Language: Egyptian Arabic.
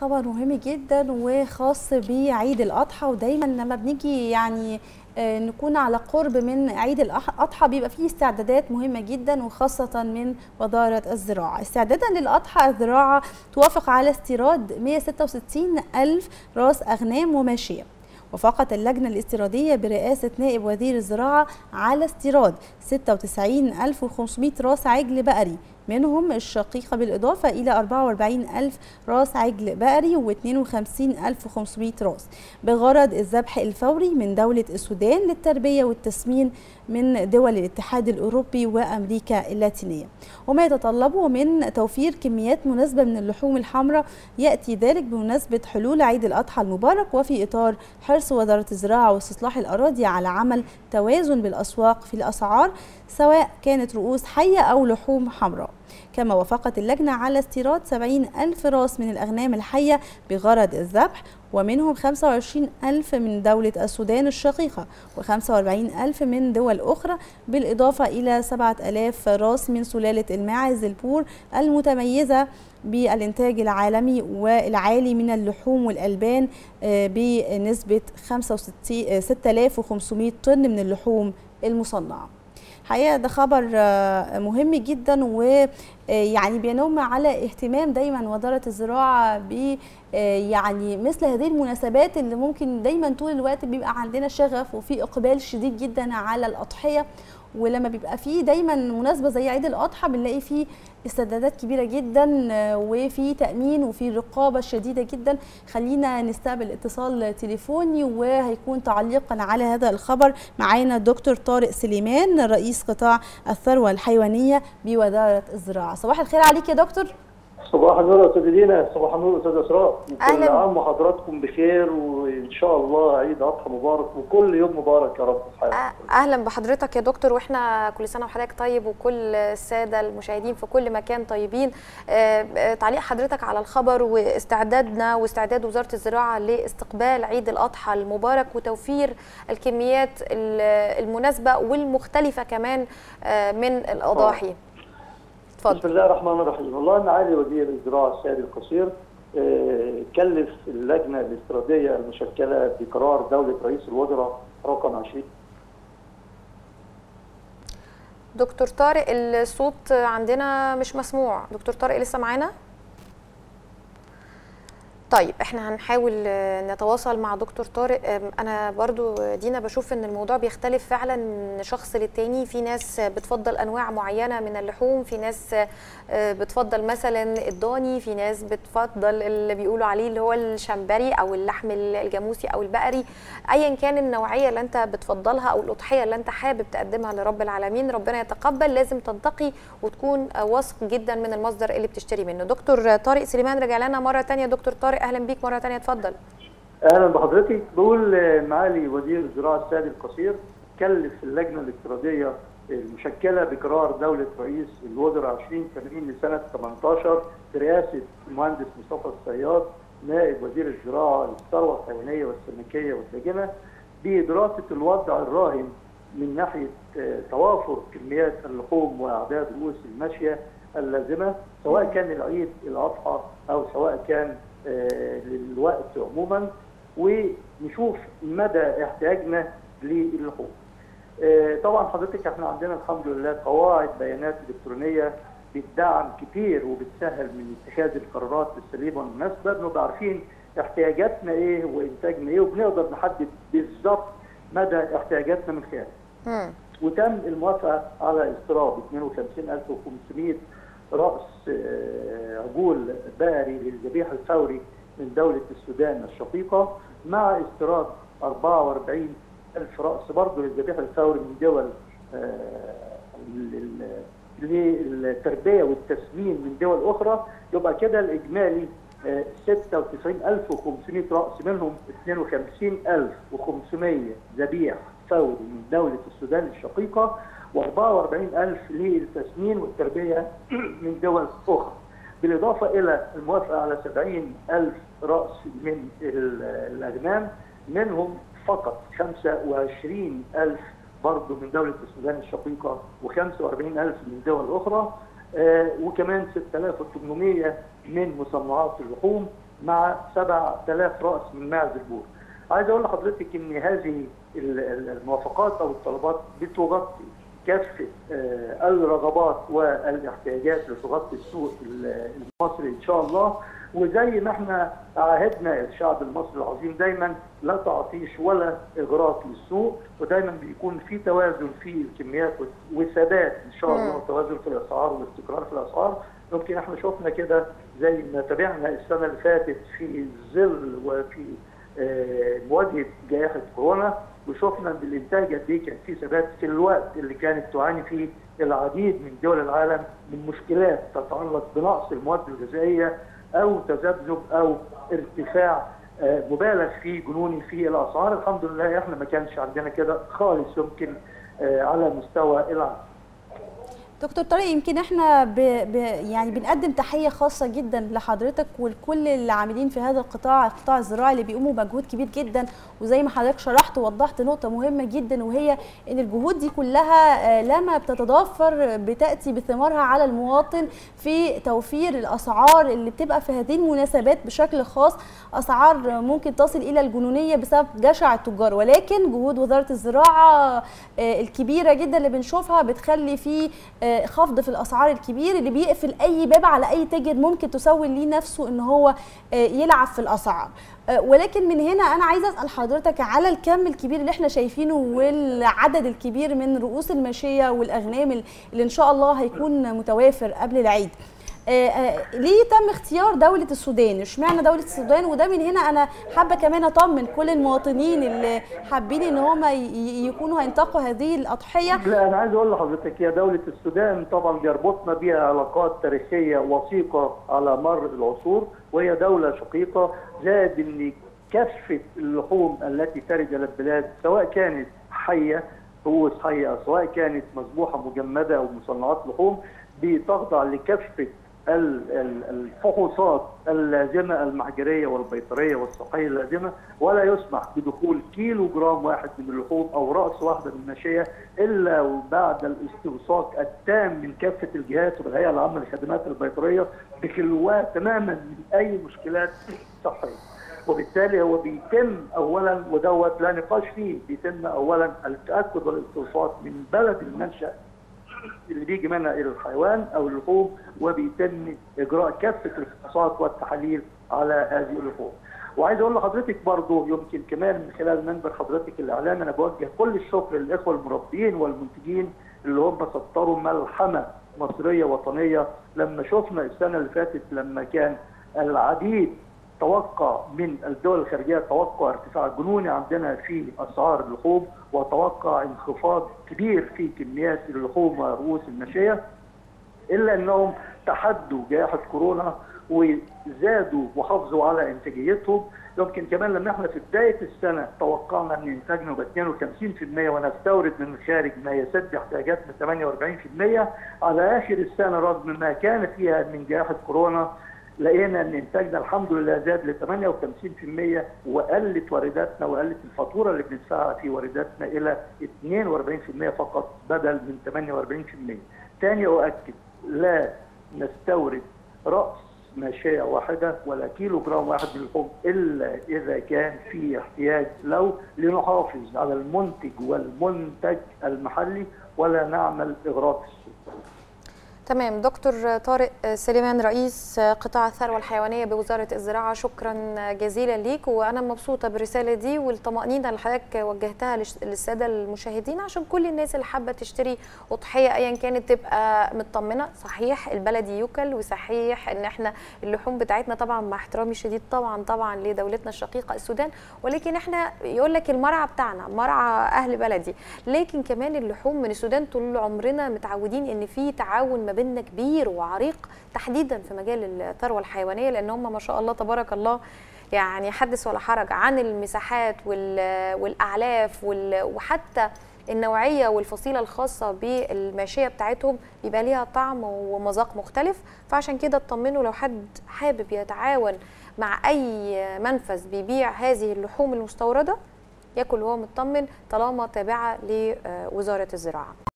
خبر مهم جدا وخاص بعيد الاضحى ودايما لما بنيجي يعني آه، نكون على قرب من عيد الاضحى بيبقى فيه استعدادات مهمه جدا وخاصه من وزاره الزراعه استعدادا للاضحى الزراعه توافق على استيراد 166 الف راس اغنام وماشيه وافقت اللجنة الاستيرادية برئاسة نائب وزير الزراعة على استيراد 96500 راس عجل بقري منهم الشقيقة بالإضافة إلى 44 ألف راس عجل بقري و52500 راس بغرض الذبح الفوري من دولة السودان للتربية والتسمين من دول الاتحاد الأوروبي وأمريكا اللاتينية وما يتطلبه من توفير كميات مناسبة من اللحوم الحمراء يأتي ذلك بمناسبة حلول عيد الأضحى المبارك وفي إطار حرص وزارة الزراعة واستصلاح الأراضي على عمل توازن بالأسواق في الأسعار سواء كانت رؤوس حية أو لحوم حمراء كما وافقت اللجنة على استيراد 70 ألف راس من الأغنام الحية بغرض الذبح ومنهم 25 ألف من دولة السودان الشقيقة و45 ألف من دول أخرى بالإضافة إلى 7000 راس من سلالة الماعز البور المتميزة بالإنتاج العالمي والعالي من اللحوم والألبان بنسبة 6500 طن من اللحوم المصنعة حقيقه ده خبر مهم جدا ويعني بينم على اهتمام دايما وزاره الزراعه ب يعني مثل هذه المناسبات اللي ممكن دايما طول الوقت بيبقى عندنا شغف وفي اقبال شديد جدا على الاضحيه ولما بيبقى فيه دايما مناسبه زي عيد الاضحى بنلاقي فيه استعدادات كبيره جدا وفي تامين وفي رقابه شديده جدا خلينا نستقبل اتصال تليفوني وهيكون تعليقا على هذا الخبر معانا دكتور طارق سليمان رئيس قطاع الثروه الحيوانيه بوزاره الزراعه صباح الخير عليك يا دكتور صباح النور يا استاذ دينا صباح النور استاذ اسراء كل عام وحضراتكم بخير وان شاء الله عيد اضحى مبارك وكل يوم مبارك يا رب في اهلا بحضرتك يا دكتور واحنا كل سنه وحضرتك طيب وكل الساده المشاهدين في كل مكان طيبين تعليق حضرتك على الخبر واستعدادنا واستعداد وزاره الزراعه لاستقبال عيد الاضحى المبارك وتوفير الكميات المناسبه والمختلفه كمان من الاضاحي اتفضل بسم الله الرحمن الرحيم والله معالي وزير الزراعه السيد القصير اه كلف اللجنه الاستراتيجيه المشكله بقرار دوله رئيس الوزراء رقم 20 دكتور طارق الصوت عندنا مش مسموع دكتور طارق لسه معانا طيب احنا هنحاول نتواصل مع دكتور طارق انا برضو دينا بشوف ان الموضوع بيختلف فعلا من شخص للتاني في ناس بتفضل انواع معينه من اللحوم في ناس بتفضل مثلا الضاني في ناس بتفضل اللي بيقولوا عليه اللي هو الشمبري او اللحم الجاموسي او البقري ايا كان النوعيه اللي انت بتفضلها او الاضحيه اللي انت حابب تقدمها لرب العالمين ربنا يتقبل لازم تنتقي وتكون واثق جدا من المصدر اللي بتشتري منه دكتور طارق سليمان رجع لنا مره ثانيه دكتور طارق اهلا بيك مره ثانيه اتفضل اهلا بحضرتك بقول معالي وزير الزراعه السيد القصير كلف اللجنه الافتراضيه المشكله بقرار دوله رئيس الوزراء 2080 لسنه 18 برئاسه المهندس مصطفى الصياد نائب وزير الزراعه للثروه الحيوانيه والسمكيه والداجنه بدراسه الوضع الراهن من ناحيه توافر كميات اللحوم واعداد رؤوس الماشيه اللازمه سواء كان العيد الاضحى او سواء كان للوقت عموما ونشوف مدى احتياجنا للحوم. طبعا حضرتك احنا عندنا الحمد لله قواعد بيانات الكترونيه بتدعم كتير وبتسهل من اتخاذ القرارات السليمه والمناسبه بنبقى عارفين احتياجاتنا ايه وانتاجنا ايه وبنقدر نحدد بالظبط مدى احتياجاتنا من خلال. وتم الموافقه على استيراد 52500 راس عجول بقري للذبيح الفوري من دوله السودان الشقيقه مع استيراد 44 ألف رأس برضه للذبيح الفوري من دول للتربية والتسمين من دول أخرى يبقى كده الإجمالي 96500 رأس منهم 52500 ذبيح فوري من دولة السودان الشقيقة و44000 للتسمين والتربية من دول أخرى بالإضافة إلى الموافقة على 70000 رأس من الأغنام منهم فقط 25000 برضه من دولة السودان الشقيقة و45000 من دول أخرى آه وكمان 6800 من مصنعات اللحوم مع 7000 راس من ماعز البور. عايز اقول لحضرتك ان هذه الموافقات او الطلبات بتغطي كافه الرغبات والاحتياجات لتغطي السوق المصري ان شاء الله وزي ما احنا عاهدنا الشعب المصري العظيم دايما لا تعطيش ولا اغراق للسوق ودايما بيكون في توازن في الكميات وثبات ان شاء الله توازن في الاسعار واستقرار في الاسعار يمكن احنا شفنا كده زي ما تابعنا السنه اللي فاتت في ظل وفي مواجهه جائحه كورونا وشفنا ان الانتاج قد ايه كان في ثبات في الوقت اللي كانت تعاني فيه العديد من دول العالم من مشكلات تتعلق بنقص المواد الغذائيه او تذبذب او ارتفاع مبالغ فيه جنوني في الاسعار الحمد لله احنا ما كانش عندنا كده خالص يمكن على مستوى العالم دكتور طارق يمكن احنا ب... ب... يعني بنقدم تحيه خاصه جدا لحضرتك ولكل العاملين في هذا القطاع القطاع الزراعي اللي بيقوموا بمجهود كبير جدا وزي ما حضرتك شرحت ووضحت نقطه مهمه جدا وهي ان الجهود دي كلها لما بتتضافر بتاتي بثمارها على المواطن في توفير الاسعار اللي بتبقى في هذه المناسبات بشكل خاص اسعار ممكن تصل الى الجنونيه بسبب جشع التجار ولكن جهود وزاره الزراعه الكبيره جدا اللي بنشوفها بتخلي في خفض في الاسعار الكبير اللي بيقفل اي باب على اي تاجر ممكن تسول ليه نفسه ان هو يلعب في الاسعار ولكن من هنا انا عايزه اسال حضرتك على الكم الكبير اللي احنا شايفينه والعدد الكبير من رؤوس الماشيه والاغنام اللي ان شاء الله هيكون متوافر قبل العيد آه آه ليه تم اختيار دولة السودان؟ اشمعنى دولة السودان؟ وده من هنا أنا حابة كمان أطمن كل المواطنين اللي حابين إن هم يكونوا هينتقوا هذه الأضحية. لا أنا عايز أقول لحضرتك هي دولة السودان طبعا بيربطنا بها علاقات تاريخية وثيقة على مر العصور وهي دولة شقيقة زائد إن كافة اللحوم التي ترد إلى البلاد سواء كانت حية رؤوس حية سواء كانت مذبوحة مجمدة أو مصنعات لحوم بتخضع لكافة الفحوصات اللازمه المحجريه والبيطريه والصحيه اللازمه ولا يسمح بدخول كيلو جرام واحد من اللحوم او راس واحده من الماشيه الا بعد الاستوثاق التام من كافه الجهات والهيئه العامه للخدمات البيطريه بخلوها تماما من اي مشكلات صحيه. وبالتالي هو بيتم اولا ودوت لا نقاش فيه بيتم اولا التاكد والاستوثاق من بلد المنشا اللي بيجي منها الى الحيوان او اللحوم وبيتم اجراء كافه الفحوصات والتحاليل على هذه اللحوم. وعايز اقول لحضرتك برضه يمكن كمان من خلال منبر حضرتك الاعلام انا بوجه كل الشكر للاخوه المربيين والمنتجين اللي هم سطروا ملحمه مصريه وطنيه لما شفنا السنه اللي فاتت لما كان العديد توقع من الدول الخارجيه توقع ارتفاع جنوني عندنا في اسعار اللحوم وتوقع انخفاض كبير في كميات اللحوم ورؤوس الماشيه الا انهم تحدوا جائحه كورونا وزادوا وحافظوا على انتاجيتهم يمكن كمان لما احنا في بدايه السنه توقعنا ان انتاجنا يبقى 52% ونستورد من الخارج ما يسد احتياجاتنا 48% على اخر السنه رغم ما كان فيها من جائحه كورونا لقينا ان انتاجنا الحمد لله زاد ل 58% وقلت وارداتنا وقلت الفاتوره اللي بندفعها في وارداتنا الى 42% فقط بدل من 48%. تاني اؤكد لا نستورد راس ماشيه واحده ولا كيلو جرام واحد من اللحوم الا اذا كان في احتياج له لنحافظ على المنتج والمنتج المحلي ولا نعمل اغراق السوق. تمام دكتور طارق سليمان رئيس قطاع الثروه الحيوانيه بوزاره الزراعه شكرا جزيلا ليك وانا مبسوطه بالرساله دي والطمانينه اللي حضرتك وجهتها للساده المشاهدين عشان كل الناس اللي حابه تشتري اضحيه ايا كانت تبقى مطمنه صحيح البلدي يوكل وصحيح ان احنا اللحوم بتاعتنا طبعا مع احترامي الشديد طبعا طبعا لدولتنا الشقيقه السودان ولكن احنا يقول لك المرعى بتاعنا مرعى اهل بلدي لكن كمان اللحوم من السودان طول عمرنا متعودين ان في تعاون ما بيننا كبير وعريق تحديدا في مجال الثروه الحيوانيه لان هم ما شاء الله تبارك الله يعني حدث ولا حرج عن المساحات والاعلاف وحتى النوعيه والفصيله الخاصه بالماشيه بتاعتهم بيبقى ليها طعم ومذاق مختلف فعشان كده اطمنوا لو حد حابب يتعاون مع اي منفذ بيبيع هذه اللحوم المستورده ياكل وهو مطمن طالما تابعه لوزاره الزراعه